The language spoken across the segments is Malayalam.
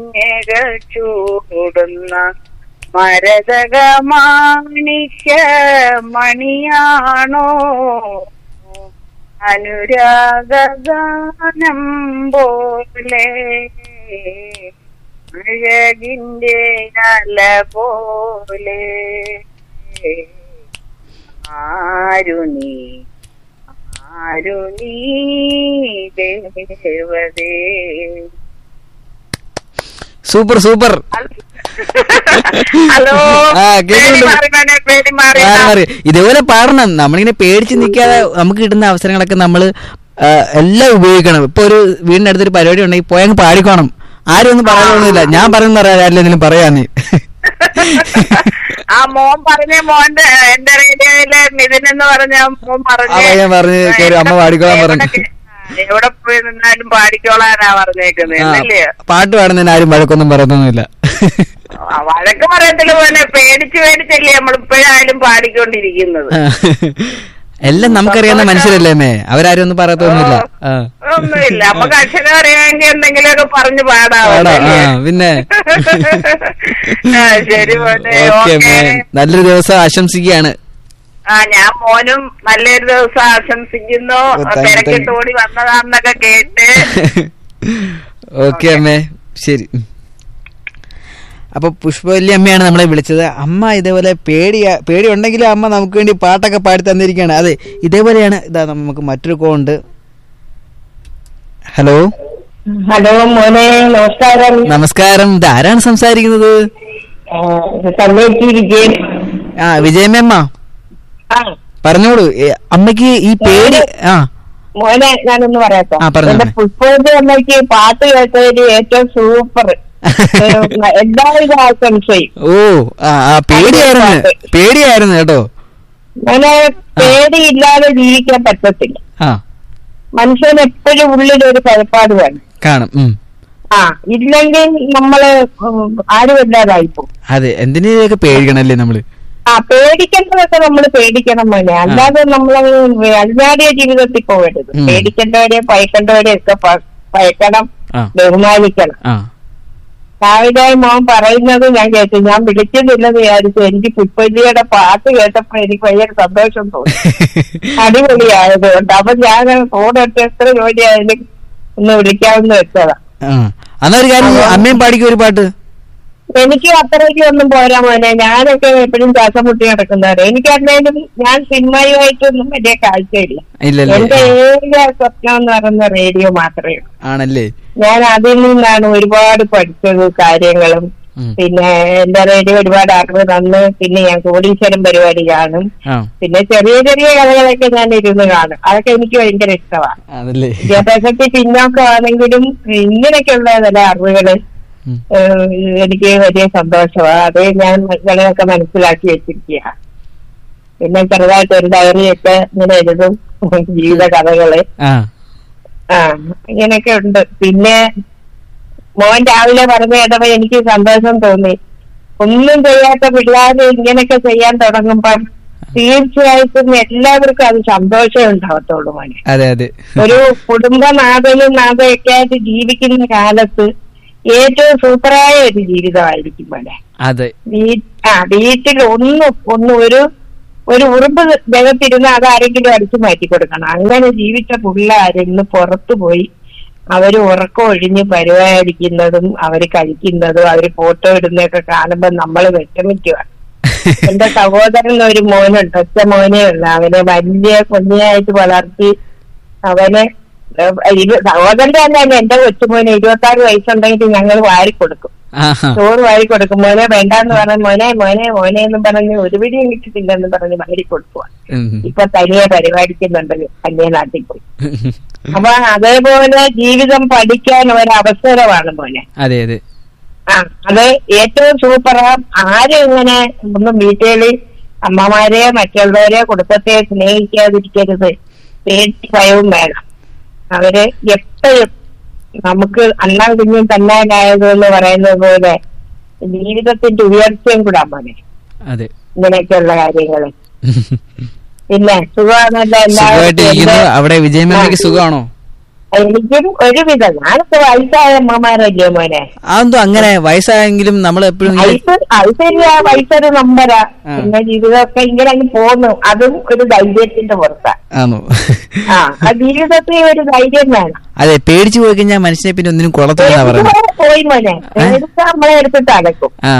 മഞ്ഞകൾ ചൂടുന്ന മരതക മാണിക്യ മണിയാണോ അനുരാഗാനം പോലെ അഴകിന്റെ അല പോലെ ആരു നീ ആരു നീ ദേവതേ സൂപ്പർ സൂപ്പർ ഹലോ ആ, പേടി കേൾക്കുന്നുണ്ട്. മാറി മോനെ, പേടി മാറി മാറി മാറി ഇതേപോലെ പാടണം നമ്മളിങ്ങനെ പേടിച്ച് നിൽക്കാതെ നമുക്ക് കിട്ടുന്ന അവസരങ്ങളൊക്കെ നമ്മൾ എല്ലാം ഉപയോഗിക്കണം ഇപ്പൊ ഒരു വീടിന്റെ അടുത്തൊരു പരിപാടി ഉണ്ടെങ്കിൽ പോയങ്ങ് പാടിക്കോണം ആരും ഒന്നും പറയാനൊന്നുമില്ല ഞാൻ പറയുന്ന പറയാം എന്തെങ്കിലും പറയാന്ന് ആ മോൻ പറഞ്ഞ മോന്റെ എന്റെ റേഡിയോയിലെ നിതിൻ എന്ന് പറഞ്ഞ മോൻ പറഞ്ഞ ആ പയ്യൻ പറഞ്ഞ് കേറി അമ്മ പാടിക്കോളാൻ പറഞ്ഞു. എവിടെ പോയി നിന്നാലും പാടിക്കോളാനാ പറഞ്ഞേക്കുന്നത് ആ, എന്നല്ലേ പാട്ട് പാടുന്നതിന് ആരും വഴക്കൊന്നും പറയൊന്നുമില്ല ആ, വഴക്ക് പറയത്തില്ല പോലെ പേടിച്ച് പേടിച്ചല്ലേ നമ്മൾ ഇപ്പോഴായാലും പാടിക്കൊണ്ടിരിക്കുന്നത് എല്ലാം നമുക്കറിയാവുന്ന മനുഷ്യരല്ലേ മേ അവരാരും ഒന്നും പറയത്തൊന്നുമില്ല ആ. ഒന്നുമില്ല നമുക്ക് അക്ഷരം അറിയാമെങ്കിൽ എന്തെങ്കിലുമൊക്കെ പറഞ്ഞു പാടാവല്ലോ പാടാം, ആ, പിന്നെ ആ, ശരി മോനെ ഓക്കെ ഓക്കെ മേ നല്ലൊരു ദിവസം ആശംസിക്കുകയാണ് ആ ഞാൻ മോനും നല്ലൊരു ദിവസം ആശംസിക്കുന്നു ഓ, thank you, തിരക്കിട്ട് thank you. ഓടി വന്നതാന്നൊക്കെ കേട്ട് ഓക്കെ അമ്മേ ശരി ഉം. അപ്പൊ പുഷ്പവല്ലി അമ്മയാണ് നമ്മളെ വിളിച്ചത് അമ്മ ഇതേപോലെ പേടി പേടി ഉണ്ടെങ്കിലും അമ്മ നമുക്ക് വേണ്ടി പാട്ടൊക്കെ പാടി തന്നിരിക്കുകയാണ് അതെ ഇതേപോലെയാണ് ഇതാ നമുക്ക് മറ്റൊരു കോ ഉണ്ട് ഹലോ ഹലോ മോനെ നമസ്കാരം നമസ്കാരം ഇത് ആരാണ് സംസാരിക്കുന്നത് സമ്മതിച്ചിരിക്കും ആ വിജയമ്മ ആ പറഞ്ഞോളൂ ഏ, അമ്മയ്ക്ക് ഈ പേടി ആ മോനെ ഞാനൊന്ന് പറയട്ടെ ആ, പറഞ്ഞോ, എന്റെ മോനെ. പുഷ്പവതി അമ്മയ്ക്ക് പാട്ട് കേട്ടതിൽ ഏറ്റവും സൂപ്പർ എല്ലാവിധ ആശംസയും ഓ ആ ആ, പേടിയായിരുന്നു പേടിയായിരുന്നു കേട്ടോ മോനെ പേടിയില്ലാതെ ജീവിക്കാൻ പറ്റത്തില്ല ആ മനുഷ്യൻ എപ്പോഴും ഉള്ളിലൊരു ഭയപ്പാട് വേണം കാണും ഉം. ആ ഇല്ലെങ്കിൽ നമ്മള് ഉം, ആരുമില്ലാതായിപ്പോ അതെ എന്തിനൊക്കെ പേടിക്കണല്ലേ നമ്മള് ആ പേടിക്കേണ്ടതൊക്കെ നമ്മൾ പേടിക്കണം മോനെ അല്ലാതെ നമ്മൾ അജ്ഞാടിയ ജീവിതത്തിൽ പോകരുത് ഉം. പേടിക്കേണ്ടവരെ ഭയക്കേണ്ടവരെ ഒക്കെ പ- ഭയക്കണം ആ ബഹുമാനിക്കണം ആ രാവിലെ മോൻ പറയുന്നത് ഞാൻ കേട്ടു ഞാൻ വിളിക്കുന്നില്ലെന്ന് വിചാരിച്ചു എനിക്ക് പുഷ്പല്ലിയുടെ പാട്ട് കേട്ടപ്പോ എനിക്ക് ഭയങ്കര സന്തോഷം തോന്നി അടിപൊളിയായതുകൊണ്ട് അപ്പൊ ഞാൻ ഫോണെടുത്ത് എത്ര ജോലിയായാലും ഒന്ന് വിളിക്കാമെന്ന് വെച്ചതാ ആ എന്നാ ഒരു കാര്യം ചെയ്യ്, അമ്മയും പാടിക്കും ഒരു പാട്ട് എനിക്ക് അത്രയ്ക്ക് ഒന്നും പോരാ മോനെ ഞാനൊക്കെ എപ്പോഴും ശ്വാസം മുട്ടി നടക്കുന്നവരെ എനിക്കറിയാലും ഞാൻ സിനിമയുമായിട്ടൊന്നും വലിയ കാഴ്ചയില്ല ഇല്ലല്ലേ എന്റെ ഏക സ്വപ്നം എന്ന് പറയുന്ന റേഡിയോ മാത്രമേ ഉള്ളൂ ആണല്ലേ ഞാൻ അതിൽ നിന്നാണ് ഒരുപാട് പഠിച്ചത് കാര്യങ്ങളും ഉം. പിന്നെ എന്റെ റേഡിയോ ഒരുപാട് അറിവ് തന്ന് പിന്നെ ഞാൻ കോടീശ്വരം പരിപാടി കാണും ആ പിന്നെ ചെറിയ ചെറിയ കഥകളൊക്കെ ഞാൻ ഇരുന്ന് കാണും അതൊക്കെ എനിക്ക് ഭയങ്കര ഇഷ്ടമാണ് അതല്ലേ വിദ്യാഭ്യാസത്തിൽ പിന്നോക്കമാണെങ്കിലും ഇങ്ങനെയൊക്കെയുള്ള ചില അറിവുകള് ഉം. ഏഹ് എനിക്ക് വലിയ സന്തോഷമാണ് അത് ഞാൻ മക്കളെയൊക്കെ മനസ്സിലാക്കി വെച്ചിരിക്കുക പിന്നെ ചെറുതായിട്ട് ഒരു ഡയറിയൊക്കെ ഇങ്ങനെ എഴുതും ജീവിത കഥകള് ആ ആ ഇങ്ങനെയൊക്കെ ഉണ്ട് പിന്നെ മോൻ രാവിലെ പറഞ്ഞ കേട്ടപ്പോ എനിക്ക് സന്തോഷം തോന്നി ഒന്നും ചെയ്യാത്ത പിള്ളേര് ഇങ്ങനെയൊക്കെ ചെയ്യാൻ തുടങ്ങുമ്പം തീർച്ചയായിട്ടും എല്ലാവർക്കും അത് സന്തോഷം ഉണ്ടാവത്തുള്ളൂ മോനെ അതെ അതെ ഒരു കുടുംബനാഥനും നാഥയൊക്കെ ആയിട്ട് ജീവിക്കുന്ന കാലത്ത് ഏറ്റവും സൂപ്പറായ ഒരു ജീവിതമായിരിക്കും മോനെ അതെ വീ- ആ വീട്ടിൽ ഒന്ന് ഒന്ന് ഒരു ഒരു ഉറുമ്പ് ജഗത്തിരുന്ന് അത് ആരെങ്കിലും അടിച്ചു മാറ്റി കൊടുക്കണം അങ്ങനെ ജീവിച്ച പിള്ളേർ ഇന്ന് പുറത്തു പോയി അവര് ഉറക്കം ഒഴിഞ്ഞ് പരിപാടിക്കുന്നതും അവര് കഴിക്കുന്നതും അവര് ഫോട്ടോ ഇടുന്നതൊക്കെ കാണുമ്പോ നമ്മൾ വിഷമിക്കുക എന്റെ സഹോദരൻ ഒരു മോനുണ്ട് ഒറ്റ മോനേ ഉള്ളു അവനെ വലിയ കുഞ്ഞായിട്ട് വളർത്തി അവന് ഏഹ് ഇരു- സഹോദരന്റെ തന്നെ എന്റെ കൊച്ചുമോനെ ഇരുപത്തി ആറ് വയസ്സുണ്ടെങ്കിൽ ഞങ്ങൾ വാരി കൊടുക്കും ആഹാ. ചോറ് വാരി കൊടുക്കും മോനെ വേണ്ടാന്ന് പറഞ്ഞ് മോനെ മോനെ മോനെ എന്നും പറഞ്ഞ് ഒരു പിടിയും കിട്ടിട്ടില്ലെന്ന് പറഞ്ഞ് വാരി കൊടുക്കുക ഉം. ഇപ്പൊ തനിയെ പരിപാടിക്കുന്നുണ്ട് അന്യ നാട്ടിൽ പോയി അപ്പൊ അതേപോലെ ജീവിതം പഠിക്കാൻ ഒരവസരമാണ് മോനെ അതെ അതെ ആ അത് ഏറ്റവും സൂപ്പറാ ആരും ഇങ്ങനെ ഒന്നും വീട്ടില് അമ്മമാരെ മറ്റുള്ളവരെ കുടുംബത്തെ സ്നേഹിക്കാതിരിക്കരുത് പേടി ഭയവും വേണം അവര് എപ്പോഴും നമുക്ക് അണ്ണാൻ കുഞ്ഞും തന്നാനായത് എന്ന് പറയുന്നത് പോലെ ജീവിതത്തിന്റെ ഉയർച്ചയും കൂടാ മോനെ അതെ ഇങ്ങനെയൊക്കെയുള്ള കാര്യങ്ങള് പിന്നെ സുഖമാണല്ലോ സുഖമായിട്ട് ഇരിക്കുന്നു എല്ലാവർക്കും അവിടെ വിജയമേനയ്ക്ക് ആ. സുഖമാണോ എനിക്കും ഒരുവിധം ഞാനിപ്പോ വയസ്സായ അമ്മമാരല്ലേ മോനെ അതെന്തോ അങ്ങനെ വയസ്സായെങ്കിലും നമ്മൾ എപ്പോഴും വയസ്സ് അത് ശരിയാ വയസ്സൊരു നമ്പരാ ആ. പിന്നെ ജീവിതമൊക്കെ ഇങ്ങനെ അങ്ങ് പോന്നു അതും ഒരു ധൈര്യത്തിന്റെ പുറത്താ ആണോ ആ ആ ജീവിതത്തിൽ ഒരു ധൈര്യം വേണം അതെ പേടിച്ചു പോയി കഴിഞ്ഞാൽ മനുഷ്യനെ പിന്നെ ഒന്നിനും കൊള്ളത്തില്ലെന്നാ പറയുന്നത് പേടിച്ച് പോയി മോനെ പേടിച്ചാ നമ്മളെ എടുത്തിട്ട് അടക്കും ആ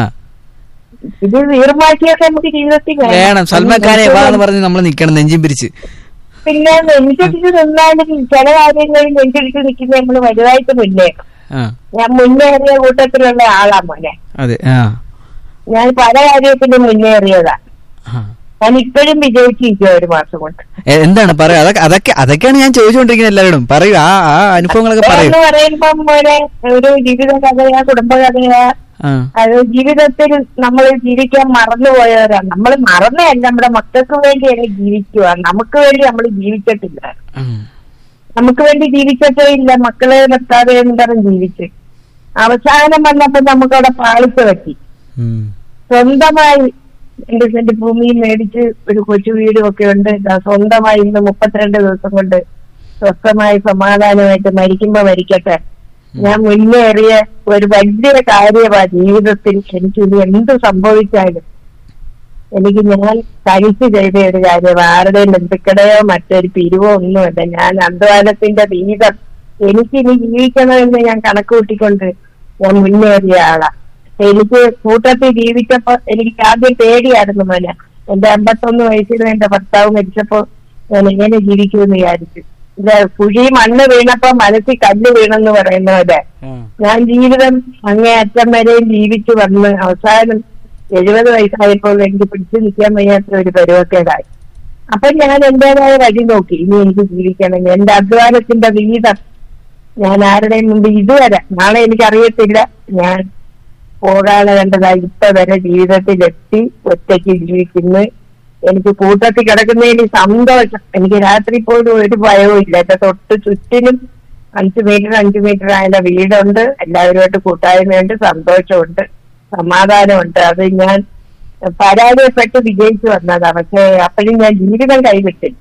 ഇത് വീർമാക്കിയൊക്കെ നമുക്ക് ജീവിതത്തിൽ വേണം സൽമാൻ ഖാനെ വാ എന്ന് പറഞ്ഞ് നമ്മൾ നിക്കണം നെഞ്ചും പിരിച്ച് പിന്നെ നെഞ്ചടിച്ച് നിന്നാലും ചില കാര്യങ്ങളിൽ നെഞ്ചടിച്ച് നിൽക്കുന്ന നമ്മൾ വലുതായിട്ട് മുന്നേറും ആ ഞാൻ മുന്നേറിയ കൂട്ടത്തിലുള്ള ആളാ മോനെ അതെ ആ ഞാൻ പല കാര്യത്തിലും മുന്നേറിയതാ ആ. ഞാൻ ഇപ്പോഴും വിജയിച്ചിരിക്കുക ഒരു മാസം കൊണ്ട് എ- എന്താണ് പറയൂ അതൊക്കെ അതൊക്കെ അതൊക്കെയാണ് ഞാൻ ചോദിച്ചുകൊണ്ടിരിക്കുന്നത് എല്ലാവരോടും പറയൂ ആ ആ അനുഭവങ്ങളൊക്കെ പറയൂ എന്ന് പറയുമ്പം മോനെ ഒരു ജീവിത കഥയാ കുടുംബ കഥയാ ആ അത് ജീവിതത്തിൽ നമ്മൾ ജീവിക്കാൻ മറന്നുപോയവരാ നമ്മൾ മറന്നതല്ല നമ്മുടെ മക്കൾക്ക് വേണ്ടിയല്ലേ ജീവിക്കുക നമുക്ക് വേണ്ടി നമ്മൾ ജീവിച്ചിട്ടില്ല ഉം. നമുക്ക് വേണ്ടി ജീവിച്ചിട്ടേ ഇല്ല മക്കളെ നിർത്താതെ എന്ന് പറഞ്ഞ് ജീവിച്ച് അവസാനം വന്നപ്പോ നമുക്ക് അവിടെ പാളിച്ച പറ്റി ഉം. സ്വന്തമായി രണ്ട് സെന്റ് ഭൂമി മേടിച്ച് ഒരു കൊച്ചു വീടും ഒക്കെ ഉണ്ട് ഇതാ സ്വന്തമായി ഇന്ന് മുപ്പത്തിരണ്ട് ദിവസം കൊണ്ട് സ്വസ്ഥമായി സമാധാനമായിട്ട് മരിക്കുമ്പോ മരിക്കട്ടെ ഞാൻ മുന്നേറിയ ഒരു വലിയ കാര്യമാ ജീവിതത്തിൽ എനിക്ക് ഇനി എന്ത് സംഭവിച്ചാലും എനിക്ക് ഞാൻ തനിച്ച് ചെയ്ത ഒരു കാര്യം ആരുടെയും ബന്ധുക്കടയോ മറ്റൊരു പിരിവോ ഒന്നുമല്ല ഞാൻ അധ്വാനത്തിന്റെ വീതം എനിക്ക് ഇനി ജീവിക്കണമെന്ന് ഞാൻ കണക്ക് കൂട്ടിക്കൊണ്ട് ഞാൻ മുന്നേറിയ ആളാ എനിക്ക് കൂട്ടത്തിൽ ജീവിച്ചപ്പോ എനിക്ക് ആദ്യം പേടിയായിരുന്നു മോനെ എന്റെ അമ്പത്തൊന്ന് വയസ്സിൽ എന്റെ ഭർത്താവ് മരിച്ചപ്പോ ഞാൻ എങ്ങനെ ജീവിക്കുമെന്ന് വിചാരിച്ചു ഇത് കുഴി മണ്ണ് വീണപ്പോ മനസ്സിൽ കല്ല് വീണെന്ന് പറയുന്ന പോലെ ആ. ഞാൻ ജീവിതം അങ്ങേ അറ്റം വരെയും ജീവിച്ചു വന്ന് അവസാനം എഴുപത് വയസ്സായപ്പോൾ എനിക്ക് പിടിച്ചു നിൽക്കാൻ വയ്യാത്ത ഒരു പരുവക്കേടായി അപ്പൊ ഞാൻ എന്റേതായ വഴി നോക്കി ഇനി എനിക്ക് ജീവിക്കണം എന്റെ അധ്വാനത്തിന്റെ വീതം ഞാൻ ആരുടെയും മുമ്പ് ഇതുവരെ നാളെ എനിക്കറിയത്തില്ല ഞാൻ പോകാതെ കണ്ടതായി ഇപ്പൊ വരെ ജീവിതത്തിലെത്തി ഒറ്റയ്ക്ക് ജീവിക്കുന്നു എനിക്ക് കൂട്ടത്തിൽ കിടക്കുന്നതിന് സന്തോഷം എനിക്ക് രാത്രി പോലും ഒരു ഭയവും ഇല്ല എന്റെ തൊട്ട് ചുറ്റിനും അഞ്ചു മീറ്റർ അഞ്ചു മീറ്റർ ആയ വീടുണ്ട് എല്ലാവരുമായിട്ട് കൂട്ടായ്മയുണ്ട് സന്തോഷമുണ്ട് സമാധാനമുണ്ട് അത് ഞാൻ പരാജയപ്പെട്ട് വിജയിച്ചു വന്നതാ പക്ഷെ അപ്പോഴും ഞാൻ ജീവിതം കൈവിട്ടില്ല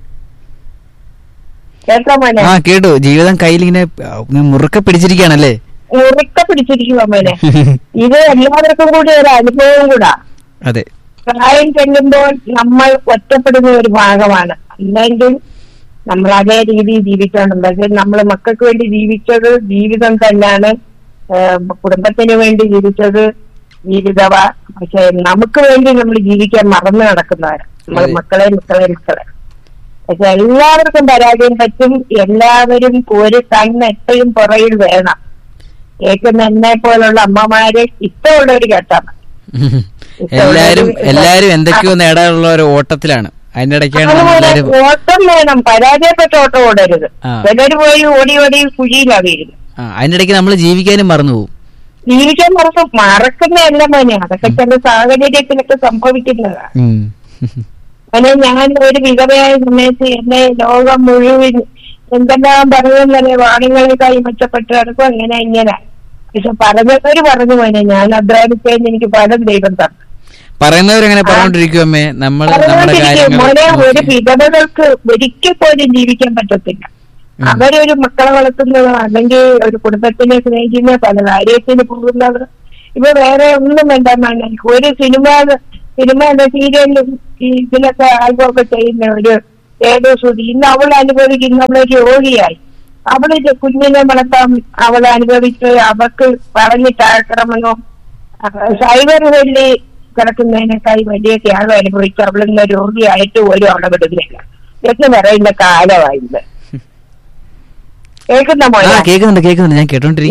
കേട്ടോ മോനെ ആ കേട്ടു ജീവിതം കയ്യിൽ ഇങ്ങനെ ഇങ്ങനെ മുറുക്കെ പിടിച്ചിരിക്കുകയാണല്ലേ ഉറക്ക പിടിച്ചിരിക്കുക മോനെ ഇത് എല്ലാവർക്കും കൂടി ഒരു അനുഭവം കൂടാ അതെ പ്രായം ചെല്ലുമ്പോൾ നമ്മൾ ഒറ്റപ്പെടുന്ന ഒരു ഭാഗമാണ് അല്ലെങ്കിൽ നമ്മൾ അതേ രീതിയിൽ ജീവിക്കണം പക്ഷെ നമ്മൾ മക്കൾക്ക് വേണ്ടി ജീവിച്ചത് ജീവിതം തന്നെയാണ് ഏഹ് കുടുംബത്തിന് വേണ്ടി ജീവിച്ചത് ജീവിതവ പക്ഷെ നമുക്ക് വേണ്ടി നമ്മൾ ജീവിക്കാൻ മറന്നു നടക്കുന്നവരാ നമ്മൾ അതെ. മക്കളെ മക്കളെ മക്കളെ പക്ഷെ എല്ലാവർക്കും പരാജയം പറ്റും എല്ലാവരും ഒരു കണ്ണ് എപ്പോഴും പുറകിൽ വേണം കേൾക്കുന്ന എന്നെ പോലുള്ള അമ്മമാരെ ഇഷ്ടമുള്ളവർ കേട്ടാൽ മതി. എല്ലാരും എല്ലാരും എന്തൊക്കെയോ നേടാനുള്ള ഒരു ഓട്ടത്തിലാണ് അതിന്റെ ഇടയ്ക്കാണ് നമ്മൾ അതുപോലെ എല്ലാരും ഓട്ടം വേണം പരാജയപ്പെട്ട ഓട്ടം ഓടരുത് ആ. ചിലര് പോയി ഓടി ഓടി കുഴിയിലാ വീഴുന്നത് ആ, അതിന്റെ ഇടയ്ക്ക് നമ്മൾ ജീവിക്കാനും മറന്നു പോകും ജീവിക്കാൻ മറക്കും മറക്കുന്നതല്ല മോനെ അതൊക്കെ ചില സാഹചര്യത്തിലൊക്കെ സംഭവിക്കുന്നതാണ് ഉം. അങ്ങനെ ഞാൻ ഒരു വിധവയായ സമയത്ത് എന്നെ ലോകം മുഴുവൻ എന്തെല്ലാം പറയുന്നല്ലേ വാണിങ്ങളിൽ കൈ മെച്ചപ്പെട്ട് കിടക്കും അങ്ങനെ ഇങ്ങനെ പക്ഷെ പറഞ്ഞവര് പറഞ്ഞു മോനെ ഞാൻ അധ്വാനിച്ചതിന് എനിക്ക് ഫലം ദൈവം തന്നു പറയുന്നവരങ്ങനെ പറഞ്ഞോണ്ടിരിക്കും അമ്മേ നമ്മൾ നമ്മുടെ പറഞ്ഞുകൊണ്ടിരിക്കും മോനെ ഒരു കാര്യങ്ങൾ വിധവകൾക്ക് ഒരിക്കൽ പോലും ജീവിക്കാൻ പറ്റത്തില്ല ഉം. അവരൊരു മക്കളെ വളർത്തുന്നത് അല്ലെങ്കിൽ ഒരു കുടുംബത്തിനെ സ്നേഹിക്കുന്ന പല കാര്യത്തിന് പോകുന്നത് ഇപ്പൊ വേറെ ഒന്നും വേണ്ട മോനെ. ഒരു സിനിമ സിനിമ എന്ന സീരിയലിലും ഈ ഇതിലൊക്കെ ആൽബമൊക്കെ ചെയ്യുന്ന ഒരു ഏതോ ശ്രുതി ഇന്ന് അവൾ അനുഭവിക്കുന്ന അവളൊരു രോഗിയായി അവള് കുഞ്ഞിനെ വളർത്താൻ അവൾ അനുഭവിച്ച് അവർക്ക് പറഞ്ഞിട്ടാക്കണമെന്നോ സൈബർ വെള്ളി കിടക്കുന്നതിനേക്കായി വലിയ ത്യാഗം അനുഭവിച്ച് അവളിന്ന് രോഗിയായിട്ട് പോലും അവളെ വിടുന്നില്ല എന്ന് പറയുന്ന കാലമായില്ല കേൾക്കുന്ന ആ മോനെ കേൾക്കുന്നുണ്ട് കേൾക്കുന്നുണ്ട് ഞാൻ കേട്ടോണ്ടിരിക്കും